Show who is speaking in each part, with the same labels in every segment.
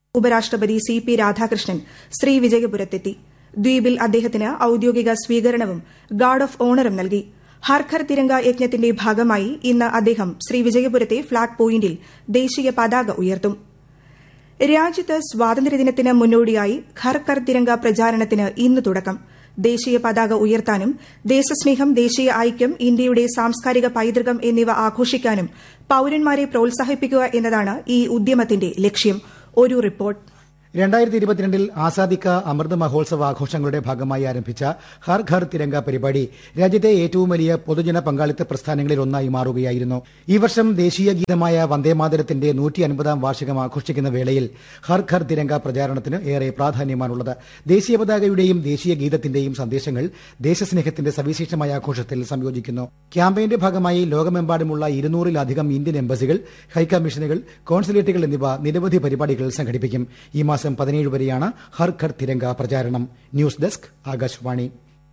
Speaker 1: ഉപരാഷ്ട്രപതി C P Radhakrishnan ശ്രീവിജയപുരത്തെത്തി ദ്വീപിൽ അദ്ദേഹത്തിന് ഔദ്യോഗിക സ്വീകരണവും ഗാർഡ് ഓഫ് ഓണറും നൽകി ഹർ ഘർ തിരങ്ക യജ്ഞത്തിന്റെ ഭാഗമായി ഇന്ന് അദ്ദേഹം ശ്രീവിജയപുരത്തെ ഫ്ളാഗ് പോയിന്റിൽ ദേശീയ പതാക ഉയർത്തും രാജ്യത്ത് സ്വാതന്ത്ര്യദിനത്തിന് മുന്നോടിയായി ഘർ ഘർ തിരങ്ക പ്രചാരണത്തിന് ഇന്ന് തുടക്കം ദേശീയ പതാക ഉയർത്താനും ദേശസ്നേഹം ദേശീയ ഐക്യം ഇന്ത്യയുടെ സാംസ്കാരിക പൈതൃകം എന്നിവ ആഘോഷിക്കാനും പൌരന്മാരെ പ്രോത്സാഹിപ്പിക്കുക എന്നതാണ് ഈ ഉദ്യമത്തിന്റെ ലക്ഷ്യം ഒരു റിപ്പോർട്ട്
Speaker 2: രണ്ടായിരത്തി ഇരുപത്തിരണ്ടിൽ ആസാദി കാ അമൃത് മഹോത്സവ ആഘോഷങ്ങളുടെ ഭാഗമായി ആരംഭിച്ച ഹർ ഘർ തിരങ്ക പരിപാടി രാജ്യത്തെ ഏറ്റവും വലിയ പൊതുജന പങ്കാളിത്ത പ്രസ്ഥാനങ്ങളിൽ ഒന്നായി മാറുകയായിരുന്നു ഈ വർഷം ദേശീയ ഗീതമായ വന്ദേമാതരത്തിന്റെ നൂറ്റി അൻപതാം വാർഷികം ആഘോഷിക്കുന്ന വേളയിൽ ഹർ ഘർ തിരങ്ക പ്രചാരണത്തിന് ഏറെ പ്രാധാന്യമാണുള്ളത് ദേശീയ പതാകയുടെയും ദേശീയ ഗീതത്തിന്റെയും സന്ദേശങ്ങൾ ദേശസ്നേഹത്തിന്റെ സവിശേഷമായ ആഘോഷത്തിൽ സംയോജിക്കുന്നു ക്യാമ്പയിന്റെ ഭാഗമായി ലോകമെമ്പാടുമുള്ള ഇരുന്നൂറിലധികം ഇന്ത്യൻ എംബസികൾ ഹൈക്കമ്മീഷനുകൾ കോൺസുലേറ്റുകൾ എന്നിവ നിരവധി പരിപാടികൾ സംഘടിപ്പിക്കും ഈ മാസം പതിനേഴ് വരെയാണ് ഹർ ഘർ തിരങ്ക പ്രചാരണം ന്യൂസ് ഡെസ്ക് ആകാശവാണി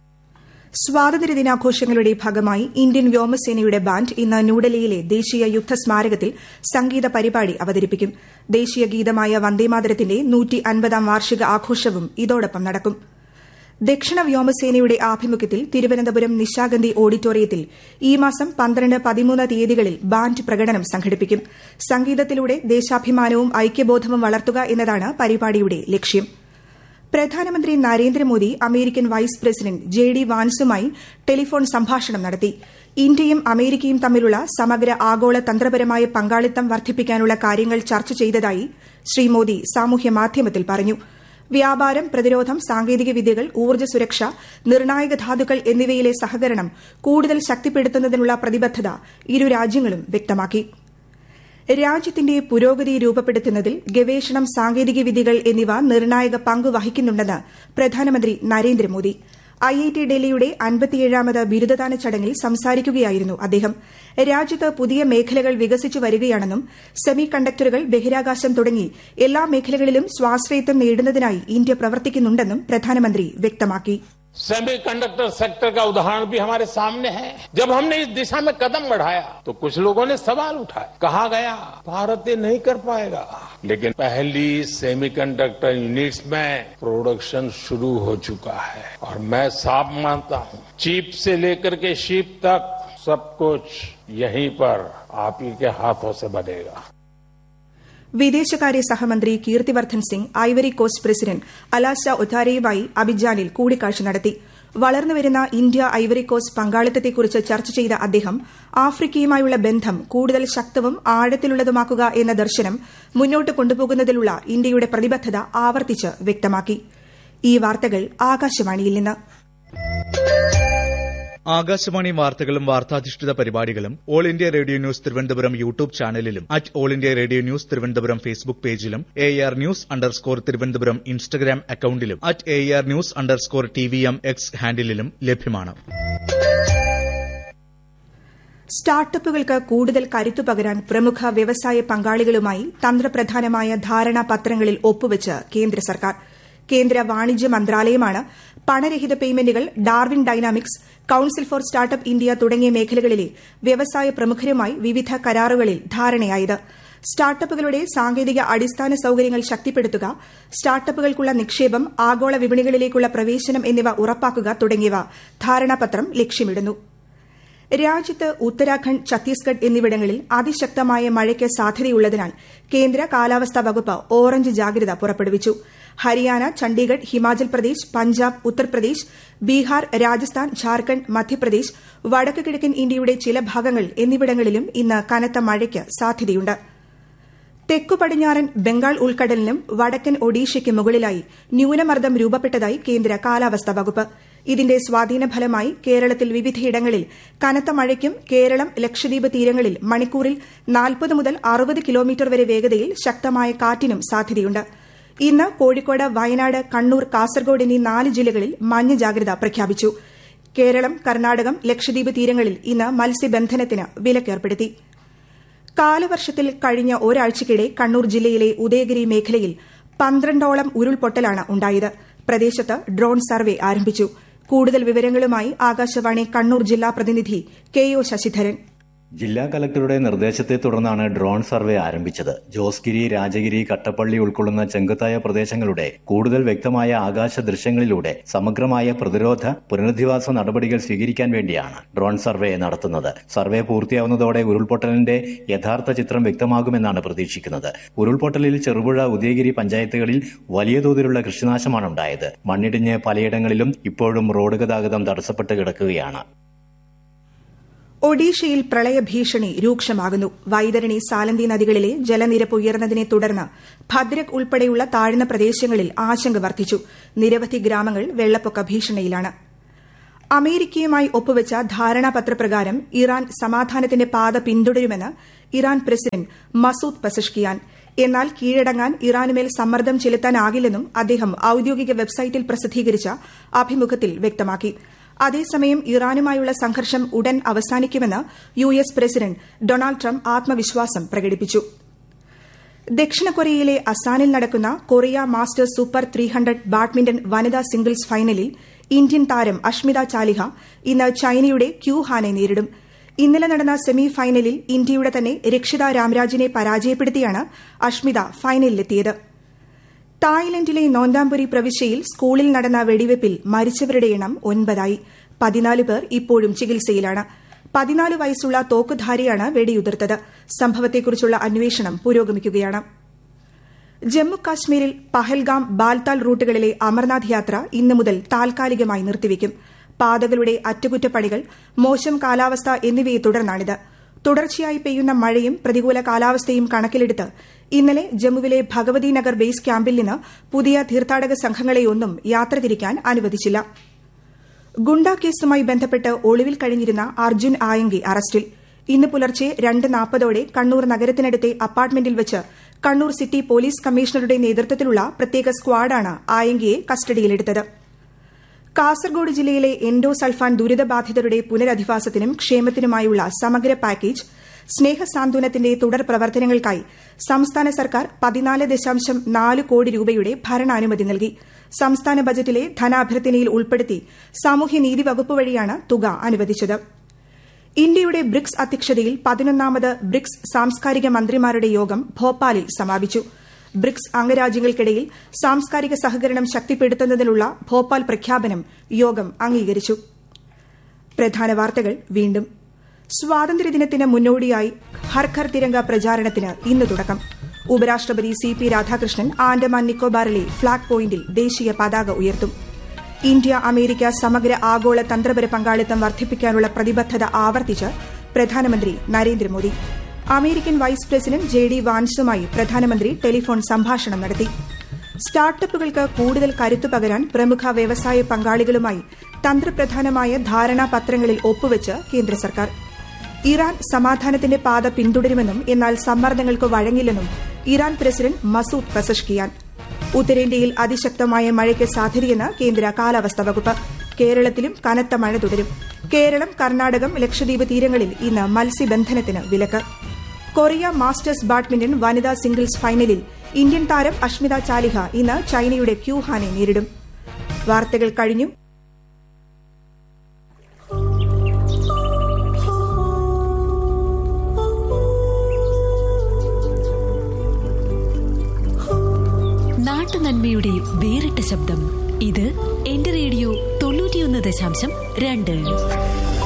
Speaker 1: സ്വാതന്ത്ര്യദിനാഘോഷങ്ങളുടെ ഭാഗമായി ഇന്ത്യൻ വ്യോമസേനയുടെ ബാൻഡ് ഇന്ന് ന്യൂഡൽഹിയിലെ ദേശീയ യുദ്ധ സ്മാരകത്തിൽ സംഗീത പരിപാടി അവതരിപ്പിക്കും ദേശീയ ഗീതമായ വന്ദേമാതരത്തിന്റെ നൂറ്റി അൻപതാം വാർഷിക ആഘോഷവും ഇതോടൊപ്പം നടക്കും ദക്ഷിണ വ്യോമസേനയുടെ ആഭിമുഖ്യത്തിൽ തിരുവനന്തപുരം നിശാഗന്ധി ഓഡിറ്റോറിയത്തിൽ ഈ മാസം പന്ത്രണ്ട് പതിമൂന്ന് തീയതികളിൽ ബാൻഡ് പ്രകടനം സംഘടിപ്പിക്കും സംഗീതത്തിലൂടെ ദേശാഭിമാനവും ഐക്യബോധവും വളർത്തുക എന്നതാണ് പരിപാടിയുടെ ലക്ഷ്യം പ്രധാനമന്ത്രി Narendra Modi American vice president J D വാൻസുമായി telephone സംഭാഷണം നടത്തി ഇന്ത്യയും അമേരിക്കയും തമ്മിലുള്ള സമഗ്ര ആഗോള തന്ത്രപരമായ പങ്കാളിത്തം വർദ്ധിപ്പിക്കാനുള്ള കാര്യങ്ങൾ ചർച്ച ചെയ്തതായി ശ്രീ മോദി സാമൂഹ്യമാധ്യമത്തിൽ പറഞ്ഞു വ്യാപാരം പ്രതിരോധം സാങ്കേതിക വിദ്യകൾ ഊർജ്ജ സുരക്ഷ നിർണായക ധാതുക്കൾ എന്നിവയിലെ സഹകരണം കൂടുതൽ ശക്തിപ്പെടുത്തുന്നതിനുള്ള പ്രതിബദ്ധത ഇരു രാജ്യങ്ങളും വ്യക്തമാക്കി രാജ്യത്തിന്റെ പുരോഗതി രൂപപ്പെടുത്തുന്നതിൽ ഗവേഷണം സാങ്കേതിക വിദ്യകൾ എന്നിവ നിർണായക പങ്ക് വഹിക്കുന്നുണ്ടെന്ന് പ്രധാനമന്ത്രി നരേന്ദ്രമോദി ഐ ഐ ടി ഡൽഹിയുടെ അൻപത്തിയേഴാമത് ബിരുദദാന ചടങ്ങിൽ സംസാരിക്കുകയായിരുന്നു അദ്ദേഹം രാജ്യത്ത് പുതിയ മേഖലകൾ വികസിച്ചു വരികയാണെന്നും സെമി കണ്ടക്ടറുകൾ ബഹിരാകാശം തുടങ്ങി എല്ലാ മേഖലകളിലും സ്വാശ്രയത്വം നേടുന്നതിനായി ഇന്ത്യ പ്രവർത്തിക്കുന്നുണ്ടെന്നും പ്രധാനമന്ത്രി വ്യക്തമാക്കി
Speaker 3: सेमी कंडक्टर सेक्टर का उदाहरण भी हमारे सामने है जब हमने इस दिशा में कदम बढ़ाया तो कुछ लोगों ने सवाल उठाया कहा गया भारत ये नहीं कर पाएगा लेकिन पहली सेमी कंडक्टर यूनिट्स में प्रोडक्शन शुरू हो चुका है और मैं साफ मानता हूं चीप से लेकर के शिप तक सब कुछ यहीं पर आप ही के हाथों से बनेगा
Speaker 1: വിദേശകാര്യ സഹമന്ത്രി Kirti Vardhan Singh Ivory Coast president അലാസ ഒത്താരയുമായി അബിജാനിൽ കൂടിക്കാഴ്ച നടത്തി വളർന്നുവരുന്ന ഇന്ത്യ ഐവറി കോസ്റ്റ് പങ്കാളിത്തത്തെക്കുറിച്ച് ചർച്ച ചെയ്ത അദ്ദേഹം ആഫ്രിക്കയുമായുള്ള ബന്ധം കൂടുതൽ ശക്തവും ആഴത്തിലുള്ളതുമാക്കുക എന്ന ദർശനം മുന്നോട്ട് കൊണ്ടുപോകുന്നതിലുള്ള ഇന്ത്യയുടെ പ്രതിബദ്ധത ആവർത്തിച്ച് വ്യക്തമാക്കി ഈ വാർത്തകൾ ആകാശവാണിയിൽ നിന്ന്
Speaker 4: ആകാശവാണി വാർത്തകളും വാർത്താധിഷ്ഠിത പരിപാടികളും All India Radio news Thiruvananthapuram YouTube ചാനലിലും at All India Radio news Thiruvananthapuram Facebook പേജിലും A R news underscore Thiruvananthapuram Instagram അക്കൌണ്ടിലും at A R news underscore T V M X ഹാൻഡിലും ലഭ്യമാണ്
Speaker 1: സ്റ്റാർട്ടപ്പുകൾക്ക് കൂടുതൽ കരുത്തു പകരാൻ പ്രമുഖ വ്യവസായ പങ്കാളികളുമായി തന്ത്രപ്രധാനമായ ധാരണാപത്രങ്ങളിൽ ഒപ്പുവച്ച് കേന്ദ്ര സർക്കാർ കേന്ദ്ര വാണിജ്യ മന്ത്രാലയമാണ് പണരഹിത പേയ്മെന്റുകൾ Darwin Dynamics council for startup India തുടങ്ങിയ മേഖലകളിലെ വ്യവസായ പ്രമുഖരുമായി വിവിധ കരാറുകളിൽ ധാരണയായത് സ്റ്റാർട്ടപ്പുകളുടെ സാങ്കേതിക അടിസ്ഥാന സൌകര്യങ്ങൾ ശക്തിപ്പെടുത്തുക സ്റ്റാർട്ടപ്പുകൾക്കുള്ള നിക്ഷേപം ആഗോള വിപണികളിലേക്കുള്ള പ്രവേശനം എന്നിവ ഉറപ്പാക്കുക തുടങ്ങിയവ ധാരണാപത്രം ലക്ഷ്യമിടുന്നു രാജ്യത്ത് ഉത്തരാഖണ്ഡ് ഛത്തീസ്ഗഡ് എന്നിവിടങ്ങളിൽ അതിശക്തമായ മഴയ്ക്ക് സാധ്യതയുള്ളതിനാൽ കേന്ദ്ര കാലാവസ്ഥാ വകുപ്പ് ഓറഞ്ച് ജാഗ്രത പുറപ്പെടുവിച്ചു ഹരിയാന ചണ്ഡീഗഡ് ഹിമാചൽ പ്രദേശ് പഞ്ചാബ് ഉത്തർപ്രദേശ് ബീഹാർ രാജസ്ഥാൻ ഝാർഖണ്ഡ് മധ്യപ്രദേശ് വടക്ക് കിഴക്കൻ ഇന്ത്യയുടെ ചില ഭാഗങ്ങൾ എന്നിവിടങ്ങളിലും ഇന്ന് കനത്ത മഴയ്ക്ക് സാധ്യതയുണ്ട് തെക്കു പടിഞ്ഞാറൻ ബംഗാൾ ഉൾക്കടലിനും വടക്കൻ ഒഡീഷയ്ക്ക് മുകളിലായി ന്യൂനമർദ്ദം രൂപപ്പെട്ടതായി കേന്ദ്ര കാലാവസ്ഥാ വകുപ്പ് ഇതിന്റെ സ്വാധീന ഫലമായി കേരളത്തിൽ വിവിധയിടങ്ങളിൽ കനത്ത മഴയ്ക്കും കേരളം ലക്ഷദ്വീപ് തീരങ്ങളിൽ മണിക്കൂറിൽ നാൽപ്പത് മുതൽ അറുപത് കിലോമീറ്റർ വരെ വേഗതയിൽ ശക്തമായ കാറ്റിനും സാധ്യതയുണ്ട് ഇന്ന് കോഴിക്കോട് വയനാട് കണ്ണൂർ കാസർഗോഡ് എന്നീ നാല് ജില്ലകളിൽ മഞ്ഞ ജാഗ്രത പ്രഖ്യാപിച്ചു കേരളം കർണാടകം ലക്ഷദ്വീപ് തീരങ്ങളിൽ ഇന്ന് മത്സ്യബന്ധനത്തിന് വിലക്കേർപ്പെടുത്തി കാലവർഷത്തിൽ കഴിഞ്ഞ ഒരാഴ്ചയ്ക്കിടെ കണ്ണൂർ ജില്ലയിലെ ഉദയഗിരി മേഖലയിൽ പന്ത്രണ്ടോളം ഉരുൾപൊട്ടലാണ് ഉണ്ടായത് പ്രദേശത്ത് ഡ്രോൺ സർവേ ആരംഭിച്ചു കൂടുതൽ വിവരങ്ങളുമായി ആകാശവാണി കണ്ണൂർ ജില്ലാ പ്രതിനിധി കെ ഒ ശശിധരൻ
Speaker 5: ജില്ലാ കലക്ടറുടെ നിർദ്ദേശത്തെ തുടർന്നാണ് ഡ്രോൺ സർവേ ആരംഭിച്ചത് ജോസ്ഗിരി രാജഗിരി കട്ടപ്പള്ളി ഉൾക്കൊള്ളുന്ന ചെങ്കുത്തായ പ്രദേശങ്ങളുടെ കൂടുതൽ വ്യക്തമായ ആകാശ ദൃശ്യങ്ങളിലൂടെ സമഗ്രമായ പ്രതിരോധ പുനരധിവാസ നടപടികൾ സ്വീകരിക്കാൻ വേണ്ടിയാണ് ഡ്രോൺ സർവേ നടത്തുന്നത് സർവേ പൂർത്തിയാവുന്നതോടെ ഉരുൾപൊട്ടലിന്റെ യഥാർത്ഥ ചിത്രം വ്യക്തമാകുമെന്നാണ് പ്രതീക്ഷിക്കുന്നത് ഉരുൾപൊട്ടലിൽ ചെറുപുഴ ഉദയഗിരി പഞ്ചായത്തുകളിൽ വലിയ തോതിലുള്ള കൃഷിനാശമാണ് ഉണ്ടായത് മണ്ണിടിഞ്ഞ് പലയിടങ്ങളിലും ഇപ്പോഴും റോഡ് ഗതാഗതം തടസ്സപ്പെട്ട് കിടക്കുകയാണ്
Speaker 1: ഒഡീഷയിൽ പ്രളയഭീഷണി രൂക്ഷമാകുന്നു വൈതരണി സാലന്തി നദികളിലെ ജലനിരപ്പ് ഉയർന്നതിനെ തുടർന്ന് ഭദ്രക് ഉൾപ്പെടെയുള്ള താഴ്ന്ന പ്രദേശങ്ങളിൽ ആശങ്ക വർദ്ധിച്ചു നിരവധി ഗ്രാമങ്ങൾ വെള്ളപ്പൊക്ക ഭീഷണിയിലാണ് അമേരിക്കയുമായി ഒപ്പുവച്ച ധാരണാപത്രപ്രകാരം ഇറാൻ സമാധാനത്തിന്റെ പാത പിന്തുടരുമെന്ന് ഇറാൻ പ്രസിഡന്റ് മസൂദ് പസഷ്കിയാൻ എന്നാൽ കീഴടങ്ങാൻ ഇറാനുമേൽ സമ്മർദ്ദം ചെലുത്താനാകില്ലെന്നും അദ്ദേഹം ഔദ്യോഗിക വെബ്സൈറ്റിൽ പ്രസിദ്ധീകരിച്ച അഭിമുഖത്തിൽ വ്യക്തമാക്കി അതേസമയം ഇറാനുമായുള്ള സംഘർഷം ഉടൻ അവസാനിക്കുമെന്ന് U S president Donald Trump ആത്മവിശ്വാസം പ്രകടിപ്പിച്ചു ദക്ഷിണ കൊറിയയിലെ അസാനിൽ നടക്കുന്ന Korea Masters super three hundred badminton വനിതാ സിംഗിൾസ് ഫൈനലിൽ ഇന്ത്യൻ താരം അഷ്മിത ചാലിഹ ഇന്ന് ചൈനയുടെ ക്യൂ ഹാനെ നേരിടും ഇന്നലെ നടന്ന സെമി ഫൈനലിൽ ഇന്ത്യയുടെ തന്നെ രക്ഷിത രാംരാജിനെ പരാജയപ്പെടുത്തിയാണ് അഷ്മിത ഫൈനലിലെത്തിയത് തായ്ലൻഡിലെ നോന്താംപുരി പ്രവിശ്യയിൽ സ്കൂളിൽ നടന്ന വെടിവയ്പിൽ മരിച്ചവരുടെ എണ്ണം ഒൻപതായി പതിനാല് പേർ ഇപ്പോഴും ചികിത്സയിലാണ് പതിനാല് വയസ്സുള്ള തോക്കുധാരിയാണ് വെടിയുതിർത്തത് സംഭവത്തെക്കുറിച്ചുള്ള അന്വേഷണം പുരോഗമിക്കുകയാണ് ജമ്മു കാശ്മീരിൽ പഹൽഗാം ബാൽതാൽ റൂട്ടുകളിലെ അമർനാഥ് യാത്ര ഇന്നു മുതൽ താൽക്കാലികമായി നിർത്തിവയ്ക്കും പാതകളുടെ അറ്റകുറ്റപ്പണികൾ മോശം കാലാവസ്ഥ എന്നിവയെ തുടർന്നാണിത് തുടർച്ചയായി പെയ്യുന്ന മഴയും പ്രതികൂല കാലാവസ്ഥയും കണക്കിലെടുത്ത് ഇന്നലെ ജമ്മുവിലെ ഭഗവതി നഗർ ബേസ് ക്യാമ്പിൽ നിന്ന് പുതിയ തീർത്ഥാടക സംഘങ്ങളെയൊന്നും യാത്ര തിരിക്കാൻ അനുവദിച്ചില്ല ഗുണ്ട കേസുമായി ബന്ധപ്പെട്ട് ഒളിവിൽ കഴിഞ്ഞിരുന്ന അർജുൻ ആയങ്കി അറസ്റ്റിൽ ഇന്ന് പുലർച്ചെ രണ്ട് നാൽപ്പതോടെ കണ്ണൂർ നഗരത്തിനടുത്തെ അപ്പാർട്ട്മെന്റിൽ വെച്ച് കണ്ണൂർ സിറ്റി പോലീസ് കമ്മീഷണറുടെ നേതൃത്വത്തിലുള്ള പ്രത്യേക സ്ക്വാഡാണ് ആയങ്കിയെ കസ്റ്റഡിയിലെടുത്തത് കാസർഗോഡ് ജില്ലയിലെ എൻഡോസൾഫാൻ ദുരിതബാധിതരുടെ പുനരധിവാസത്തിനും ക്ഷേമത്തിനുമായുള്ള സമഗ്ര പാക്കേജ് സ്നേഹസാന്ത്വനത്തിന്റെ തുടർ പ്രവർത്തനങ്ങൾക്കായി സംസ്ഥാന സർക്കാർ പതിനാല് ദശാംശം നാല് കോടി രൂപയുടെ ഭരണാനുമതി നൽകി സംസ്ഥാന ബജറ്റിലെ ധനാഭ്യർത്ഥനയിൽ ഉൾപ്പെടുത്തി സാമൂഹ്യനീതി വകുപ്പ് വഴിയാണ് തുക അനുവദിച്ചത് ഇന്ത്യയുടെ ബ്രിക്സ് അധ്യക്ഷതയിൽ പതിനൊന്നാമത് ബ്രിക്സ് സാംസ്കാരിക മന്ത്രിമാരുടെ യോഗം ഭോപ്പാലിൽ സമാപിച്ചു ബ്രിക്സ് അംഗരാജ്യങ്ങൾക്കിടയിൽ സാംസ്കാരിക സഹകരണം ശക്തിപ്പെടുത്തുന്നതിനുള്ള ഭോപ്പാൽ പ്രഖ്യാപനം യോഗം അംഗീകരിച്ചു പ്രധാന വാർത്തകൾ വീണ്ടും സ്വാതന്ത്ര്യദിനത്തിന് മുന്നോടിയായി ഹർ ഘർ തിരങ്ക പ്രചാരണത്തിന് ഇന്ന് തുടക്കം ഉപരാഷ്ട്രപതി സി പി രാധാകൃഷ്ണൻ ആൻഡമാൻ നിക്കോബാറിലെ ഫ്ളാഗ് പോയിന്റിൽ ദേശീയ പതാക ഉയർത്തും ഇന്ത്യ അമേരിക്ക സമഗ്ര ആഗോള തന്ത്രപര പങ്കാളിത്തം വർദ്ധിപ്പിക്കാനുള്ള പ്രതിബദ്ധത ആവർത്തിച്ച് പ്രധാനമന്ത്രി Narendra Modi American vice president J D വാൻസുമായി പ്രധാനമന്ത്രി ടെലിഫോൺ സംഭാഷണം നടത്തി സ്റ്റാർട്ടപ്പുകൾക്ക് കൂടുതൽ കരുത്തു പകരാൻ പ്രമുഖ വ്യവസായ പങ്കാളികളുമായി തന്ത്രപ്രധാനമായ ധാരണാപത്രങ്ങളിൽ ഒപ്പുവെച്ച് കേന്ദ്ര സർക്കാർ ഇറാൻ സമാധാനത്തിന്റെ പാത പിന്തുടരുമെന്നും എന്നാൽ സമ്മർദ്ദങ്ങൾക്ക് വഴങ്ങില്ലെന്നും ഇറാൻ പ്രസിഡന്റ് മസൂദ് പസഷ്കിയാൻ ഉത്തരേന്ത്യയിൽ അതിശക്തമായ മഴയ്ക്ക് സാധ്യതയെന്ന് കേന്ദ്ര കാലാവസ്ഥാ വകുപ്പ് കേരളത്തിലും കനത്ത മഴ തുടരും കേരളം കർണാടകം ലക്ഷദ്വീപ് തീരങ്ങളിൽ ഇന്ന് മത്സ്യബന്ധനത്തിന് വിലക്ക് കൊറിയ മാസ്റ്റേഴ്സ് ബാഡ്മിന്റൺ വനിതാ സിംഗിൾസ് ഫൈനലിൽ ഇന്ത്യൻ താരം അഷ്മിത ചാലിഹ ഇന്ന് ചൈനയുടെ ക്യൂഹാനെ നേരിടും വാർത്തകൾ കഴിഞ്ഞു
Speaker 6: നാട്ടുനന്മയുടെ വേറിട്ട ശബ്ദം ഇത് എന്റെ റേഡിയോ തൊണ്ണൂറ്റിയൊന്ന് ദശാംശം രണ്ട്